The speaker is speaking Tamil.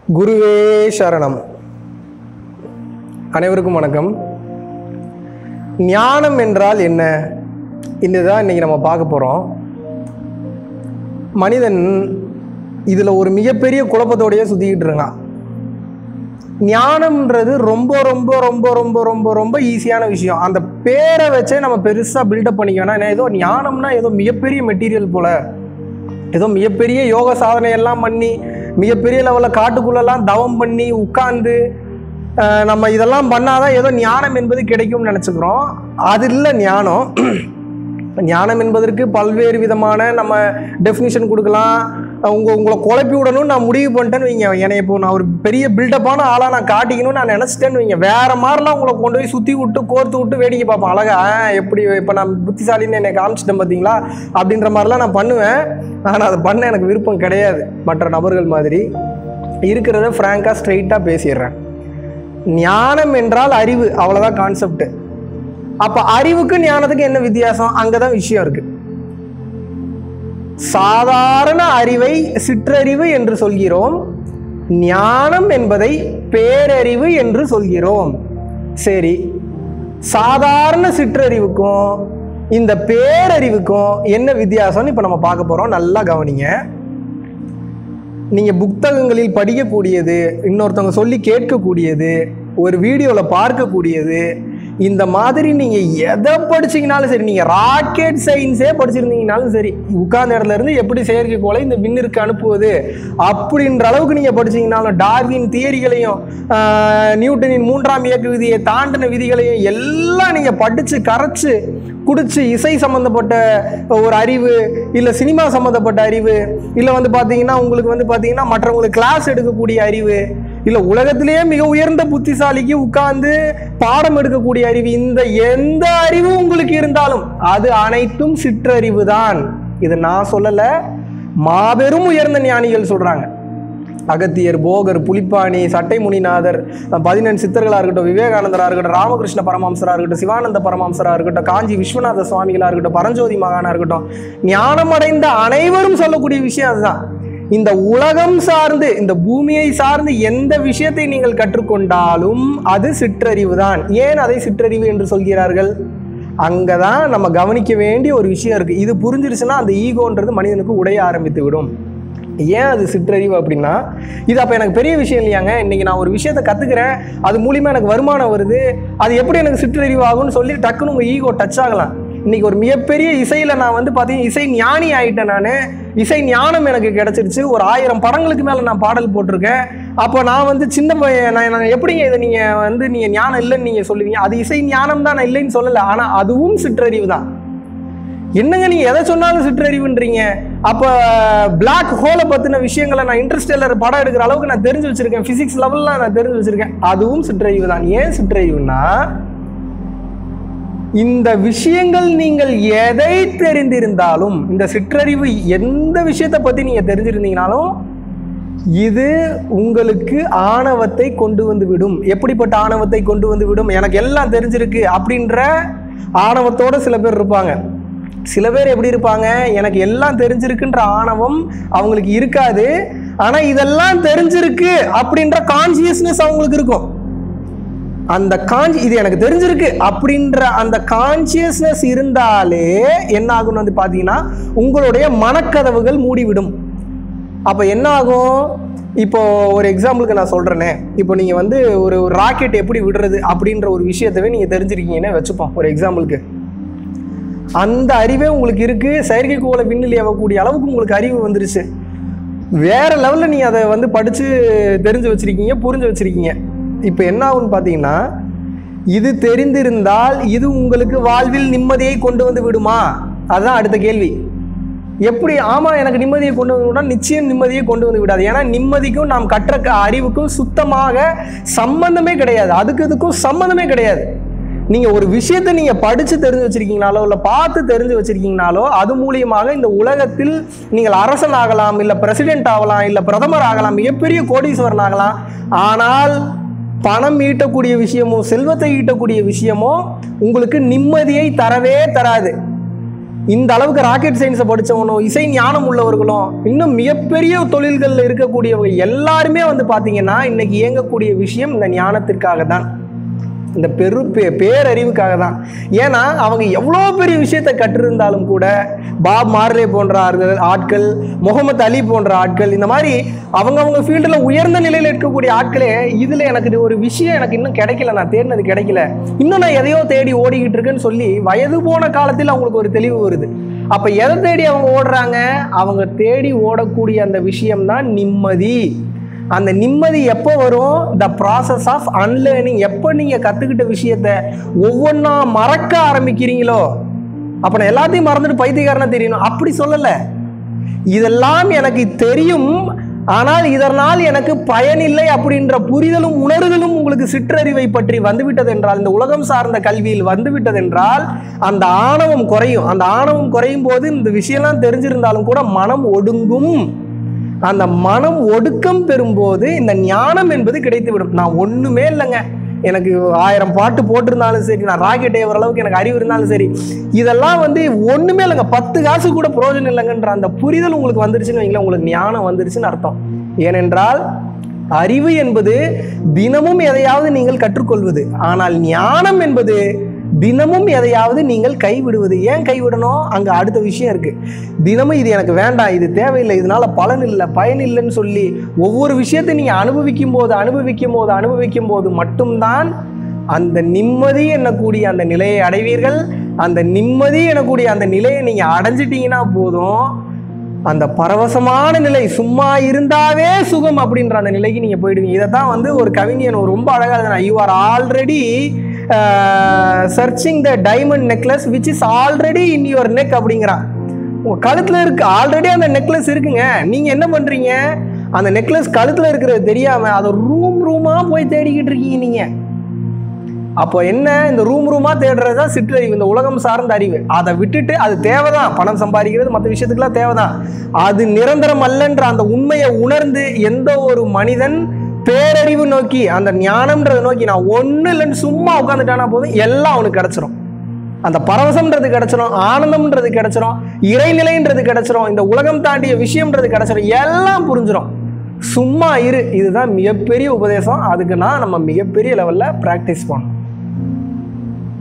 குருவே சரணம் அனைவருக்கும் வணக்கம் ஞானம் என்றால் என்ன இதுதான் இன்னைக்கு நம்ம பார்க்க போகிறோம் மனிதன் இதில் ஒரு மிகப்பெரிய குழப்பத்தோடையே சுற்றிக்கிட்டு இருக்கான் ஞானம்ன்றது ரொம்ப ரொம்ப ரொம்ப ரொம்ப ரொம்ப ரொம்ப ஈஸியான விஷயம் அந்த பேரை வச்சே நம்ம பெருசாக பில்டப் பண்ணிக்க வேணாம் ஏன்னா ஏதோ ஞானம்னா ஏதோ மிகப்பெரிய மெட்டீரியல் போல ஏதோ மிகப்பெரிய யோக சாதனை எல்லாம் பண்ணி மிகப்பெரிய லெவலில் காட்டுக்குள்ளெல்லாம் தவம் பண்ணி உட்கார்ந்து அஹ், நம்ம இதெல்லாம் பண்ணாதான் ஏதோ ஞானம் என்பது கிடைக்கும்னு நினச்சிக்கிறோம் அது இல்லை ஞானம் ஞானம் என்பதற்கு பல்வேறு விதமான நம்ம டெஃபினிஷன் கொடுக்கலாம் உங்க உங்களை குழப்பி விடணும்னு நான் முடிவு பண்ணிட்டேன்னு வைங்க என்னை இப்போ நான் ஒரு பெரிய பில்டப்பான ஆளாக நான் காட்டிக்கணும்னு நான் நினச்சிட்டேன்னு வைங்க வேற மாதிரிலாம் உங்களை கொண்டு போய் சுற்றி விட்டு கோர்த்து விட்டு வேடிக்கை பார்ப்பேன் அழகா ஆ, எப்படி இப்போ நான் புத்திசாலின்னு என்னை காமிச்சிட்டேன் பார்த்தீங்களா அப்படின்ற மாதிரிலாம் நான் பண்ணுவேன் ஆனால் அதை பண்ண எனக்கு விருப்பம் கிடையாது மற்ற நபர்கள் மாதிரி இருக்கிறத ஃப்ராங்காக ஸ்ட்ரைட்டாக பேசிடுறேன் ஞானம் என்றால் அறிவு அவ்வளோதான் கான்செப்ட் அப்போ அறிவுக்கு ஞானத்துக்கு என்ன வித்தியாசம் அங்கே தான் விஷயம் இருக்கு சாதாரண அறிவை சிற்றறிவு என்று சொல்கிறோம் ஞானம் என்பதை பேரறிவு என்று சொல்கிறோம் சரி சாதாரண சிற்றறிவுக்கும் இந்த பேரறிவுக்கும் என்ன வித்தியாசம்னு இப்போ நம்ம பார்க்க போகிறோம் நல்லா கவனிங்க நீங்கள் புத்தகங்களில் படிக்கக்கூடியது இன்னொருத்தவங்க சொல்லி கேட்கக்கூடியது ஒரு வீடியோவில் பார்க்கக்கூடியது இந்த மாதிரி நீங்கள் எதை படிச்சீங்கனாலும் சரி நீங்கள் ராக்கெட் சயின்ஸே படிச்சிருந்தீங்கனாலும் சரி உட்கார்ந்த இடத்துல இருந்து எப்படி செயற்கைக்கோளை இந்த விண்ணிற்கு அனுப்புவது அப்படின்ற அளவுக்கு நீங்கள் படிச்சீங்கனாலும் டார்வின் தியரிகளையும் ஆஹ், நியூட்டனின் மூன்றாம் இயக்க விதியை தாண்டின விதிகளையும் எல்லாம் நீங்கள் படித்து கரைச்சு குடிச்சு இசை சம்மந்தப்பட்ட ஒரு அறிவு இல்லை சினிமா சம்மந்தப்பட்ட அறிவு இல்லை வந்து பார்த்தீங்கன்னா உங்களுக்கு வந்து பார்த்தீங்கன்னா மற்றவங்களுக்கு கிளாஸ் எடுக்கக்கூடிய அறிவு இல்லை உலகத்திலேயே மிக உயர்ந்த புத்திசாலிக்கு உட்கார்ந்து பாடம் எடுக்கக்கூடிய அறிவு இந்த எந்த அறிவும் உங்களுக்கு இருந்தாலும் அது அனைத்தும் சிற்றறிவு தான் இது நான் சொல்லலை மாபெரும் உயர்ந்த ஞானிகள் சொல்றாங்க அகத்தியர் போகர் புலிப்பாணி சட்டை முனிநாதர் பதினெண் சித்தர்களாக இருக்கட்டும் விவேகானந்தராக இருக்கட்டும் ராமகிருஷ்ண பரமஹம்சராக இருக்கட்டும் சிவானந்த பரமஹம்சராக இருக்கட்டும் காஞ்சி விஸ்வநாத சுவாமிகளாக இருக்கட்டும் பரஞ்சோதி மகானா இருக்கட்டும் ஞானமடைந்த அனைவரும் சொல்லக்கூடிய விஷயம் அதுதான் இந்த உலகம் சார்ந்து இந்த பூமியை சார்ந்து எந்த விஷயத்தை நீங்கள் கற்றுக்கொண்டாலும் அது சிற்றறிவு தான் ஏன் அதை சிற்றறிவு என்று சொல்கிறார்கள் அங்கதான் நம்ம கவனிக்க வேண்டிய ஒரு விஷயம் இருக்கு இது புரிஞ்சிருச்சுன்னா அந்த ஈகோன்றது மனிதனுக்கு உடைய ஆரம்பித்து விடும் ஏன் அது சிற்றறிவு அப்படின்னா இது அப்போ எனக்கு பெரிய விஷயம் இல்லையாங்க இன்னைக்கு நான் ஒரு விஷயத்தை கற்றுக்கிறேன் அது மூலியமாக எனக்கு வருமானம் வருது அது எப்படி எனக்கு சிற்றறிவு ஆகும்னு சொல்லி டக்குன்னு உங்கள் ஈகோ டச் ஆகலாம் இன்னைக்கு ஒரு மிகப்பெரிய இசையில் நான் வந்து பார்த்தீங்கன்னா இசை ஞானி ஆயிட்டேன் நான் இசை ஞானம் எனக்கு கிடைச்சிருச்சு ஒரு ஆயிரம் படங்களுக்கு மேலே நான் பாடல் போட்டிருக்கேன் அப்போ நான் வந்து சின்ன பையன் நான் நான் எப்படிங்க இதை நீங்கள் வந்து நீங்கள் ஞானம் இல்லைன்னு நீங்கள் சொல்லுவீங்க அது இசை ஞானம் தான் நான் இல்லைன்னு சொல்லலை ஆனால் அதுவும் சிற்றறிவு தான் என்னங்க நீங்க எதை சொன்னாலும் சிற்றறிவுன்றீங்க அப்ப பிளாக் ஹோலை பத்தின விஷயங்களை நான் இன்ட்ரெஸ்டெல்லர் படம் எடுக்கிற அளவுக்கு நான் தெரிஞ்சு வச்சிருக்கேன் பிசிக்ஸ் லெவல்ல நான் தெரிஞ்சு வச்சிருக்கேன் அதுவும் சிற்றறிவு தான் ஏன் சிற்றறிவுனா இந்த விஷயங்கள் நீங்கள் எதை தெரிந்திருந்தாலும் இந்த சிற்றறிவு எந்த விஷயத்தை பத்தி நீங்க தெரிஞ்சிருந்தீங்கனாலும் இது உங்களுக்கு ஆணவத்தை கொண்டு வந்து விடும் எப்படிப்பட்ட ஆணவத்தை கொண்டு வந்து விடும் எனக்கு எல்லாம் தெரிஞ்சிருக்கு அப்படின்ற ஆணவத்தோட சில பேர் இருப்பாங்க சில பேர் எப்படி இருப்பாங்க எனக்கு எல்லாம் தெரிஞ்சிருக்குன்ற ஆணவம் அவங்களுக்கு இருக்காது ஆனா இதெல்லாம் தெரிஞ்சிருக்கு அப்படின்ற கான்சியஸ்னஸ் அவங்களுக்கு இருக்கும் அந்த காஞ்சி இது எனக்கு தெரிஞ்சிருக்கு அப்படின்ற அந்த கான்சியஸ்னஸ் இருந்தாலே என்ன ஆகும்னு வந்து பார்த்தீங்கன்னா உங்களுடைய மனக்கதவுகள் மூடிவிடும் அப்போ என்ன ஆகும் இப்போ ஒரு எக்ஸாம்பிளுக்கு நான் சொல்கிறேனே இப்போ நீங்கள் வந்து ஒரு ராக்கெட் எப்படி விடுறது அப்படின்ற ஒரு விஷயத்தவே நீங்கள் தெரிஞ்சிருக்கீங்கன்னு வச்சுப்போம் ஒரு எக்ஸாம்பிளுக்கு அந்த அறிவே உங்களுக்கு இருக்கு செயற்கைக்கோளை விண்ணில் ஏவக்கூடிய அளவுக்கு உங்களுக்கு அறிவு வந்துருச்சு வேற லெவலில் நீ அதை வந்து படித்து தெரிஞ்சு வச்சிருக்கீங்க புரிஞ்சு வச்சிருக்கீங்க இப்போ என்ன ஆகும்னு பார்த்தீங்கன்னா இது தெரிந்திருந்தால் இது உங்களுக்கு வாழ்வில் நிம்மதியை கொண்டு வந்து விடுமா அதுதான் அடுத்த கேள்வி எப்படி ஆமா எனக்கு நிம்மதியை கொண்டு வந்து விடா நிச்சயம் நிம்மதியை கொண்டு வந்து விடாது ஏன்னா நிம்மதிக்கும் நாம் கற்ற க- அறிவுக்கும் சுத்தமாக சம்பந்தமே கிடையாது அதுக்கு இதுக்கும் சம்பந்தமே கிடையாது நீங்க ஒரு விஷயத்தை நீங்க படிச்சு தெரிஞ்சு வச்சிருக்கீங்கனாலோ இல்ல பார்த்து தெரிஞ்சு வச்சிருக்கீங்கனாலோ அது மூலியமாக இந்த உலகத்தில் நீங்கள் அரசன் ஆகலாம் இல்ல பிரசிடென்ட் ஆகலாம் இல்ல பிரதமர் ஆகலாம் மிகப்பெரிய கோடீஸ்வரன் ஆகலாம் ஆனால் பணம் ஈட்டக்கூடிய விஷயமோ செல்வத்தை ஈட்டக்கூடிய விஷயமோ உங்களுக்கு நிம்மதியை தரவே தராது இந்த அளவுக்கு ராக்கெட் சயின்ஸை படித்தவனும் இசை ஞானம் உள்ளவர்களும் இன்னும் மிகப்பெரிய தொழில்களில் இருக்கக்கூடியவங்க எல்லாருமே வந்து பார்த்தீங்கன்னா இன்னைக்கு இயங்கக்கூடிய விஷயம் இந்த ஞானத்திற்காக தான் இந்த பெரு பே பேரறிவுக்காக தான் ஏன்னா அவங்க எவ்வளோ பெரிய விஷயத்தை கற்றிருந்தாலும் கூட பாப் மார்லே போன்ற ஆட்கள் ஆட்கள் முகமது அலி போன்ற ஆட்கள் இந்த மாதிரி அவங்கவங்க ஃபீல்டில் உயர்ந்த நிலையில் இருக்கக்கூடிய ஆட்களே இதில் எனக்கு இது ஒரு விஷயம் எனக்கு இன்னும் கிடைக்கல நான் தேடினது கிடைக்கல இன்னும் நான் எதையோ தேடி ஓடிக்கிட்டு இருக்கேன்னு சொல்லி வயது போன காலத்தில் அவங்களுக்கு ஒரு தெளிவு வருது அப்போ எதை தேடி அவங்க ஓடுறாங்க அவங்க தேடி ஓடக்கூடிய அந்த விஷயம்தான் நிம்மதி அந்த நிம்மதி எப்போ வரும் த ப்ராசஸ் ஆஃப் அன்லேர்னிங் எப்போ நீங்கள் கற்றுக்கிட்ட விஷயத்த ஒவ்வொன்றா மறக்க ஆரம்பிக்கிறீங்களோ அப்போ நான் எல்லாத்தையும் மறந்துட்டு பைத்தியக்காரனா தெரியணும் அப்படி சொல்லலை இதெல்லாம் எனக்கு தெரியும் ஆனால் இதனால் எனக்கு பயனில்லை அப்படின்ற புரிதலும் உணர்தலும் உங்களுக்கு சிற்றறிவை பற்றி வந்துவிட்டது என்றால் இந்த உலகம் சார்ந்த கல்வியில் வந்துவிட்டது என்றால் அந்த ஆணவம் குறையும் அந்த ஆணவம் குறையும் போது இந்த விஷயம்லாம் தெரிஞ்சிருந்தாலும் கூட மனம் ஒடுங்கும் அந்த மனம் ஒடுக்கம் பெறும்போது இந்த ஞானம் என்பது கிடைத்துவிடும் நான் ஒண்ணுமே இல்லைங்க எனக்கு ஆயிரம் பாட்டு போட்டிருந்தாலும் சரி நான் ராக்கெட் ஏவுற அளவுக்கு எனக்கு அறிவு இருந்தாலும் சரி இதெல்லாம் வந்து ஒண்ணுமே இல்லைங்க பத்து காசு கூட பிரயோஜனம் இல்லைங்கன்ற அந்த புரிதல் உங்களுக்கு வந்துருச்சுன்னு வைங்களேன் உங்களுக்கு ஞானம் வந்துருச்சுன்னு அர்த்தம் ஏனென்றால் அறிவு என்பது தினமும் எதையாவது நீங்கள் கற்றுக்கொள்வது ஆனால் ஞானம் என்பது தினமும் எதையாவது நீங்கள் கைவிடுவது ஏன் கைவிடணும் அங்கே அடுத்த விஷயம் இருக்கு தினமும் இது எனக்கு வேண்டாம் இது தேவையில்லை இதனால பலன் இல்லை பயன் இல்லைன்னு சொல்லி ஒவ்வொரு விஷயத்தை நீங்கள் அனுபவிக்கும் போது அனுபவிக்கும் போது அனுபவிக்கும் போது மட்டும்தான் அந்த நிம்மதி என்னக்கூடிய அந்த நிலையை அடைவீர்கள் அந்த நிம்மதி எனக்கூடிய அந்த நிலையை நீங்கள் அடைஞ்சிட்டீங்கன்னா போதும் அந்த பரவசமான நிலை சும்மா இருந்தாவே சுகம் அப்படின்ற அந்த நிலைக்கு நீங்கள் போயிடுவீங்க இதை தான் வந்து ஒரு கவிஞன் ஒரு ரொம்ப அழகாக எழுதினா you are already searching the diamond necklace which is already in your neck அப்படிங்கிறான் உங்க கழுத்துல இருக்கு ஆல்ரெடி அந்த நெக்லஸ் இருக்குங்க நீங்க என்ன பண்றீங்க அந்த நெக்லஸ் கழுத்துல இருக்கிறது தெரியாம அதை ரூம் ரூமா போய் தேடிக்கிட்டு இருக்கீங்க நீங்க அப்போ என்ன இந்த ரூம் ரூமா தேடுறது தான் சிற்றறிவு இந்த உலகம் சார்ந்த அறிவு அதை விட்டுட்டு அது தேவைதான் பணம் சம்பாதிக்கிறது மற்ற விஷயத்துக்குலாம் தேவைதான் அது நிரந்தரம் அல்லன்ற அந்த உண்மையை உணர்ந்து எந்த ஒரு மனிதன் பேரறிவு நோக்கி அந்த ஞானம்ன்றதை நோக்கி நான் ஒன்றும் இல்லைன்னு சும்மா உட்காந்துட்டானா போதும் எல்லாம் அவனுக்கு கிடைச்சிரும் அந்த பரவசம்ன்றது கிடைச்சிரும் ஆனந்தம்ன்றது கிடைச்சிரும் இறைநிலைன்றது கிடைச்சிரும் இந்த உலகம் தாண்டிய விஷயம்ன்றது கிடைச்சிரும் எல்லாம் புரிஞ்சிரும் சும்மா இரு இதுதான் மிகப்பெரிய உபதேசம் அதுக்கு நான் நம்ம மிகப்பெரிய லெவலில் ப்ராக்டிஸ் பண்ணணும்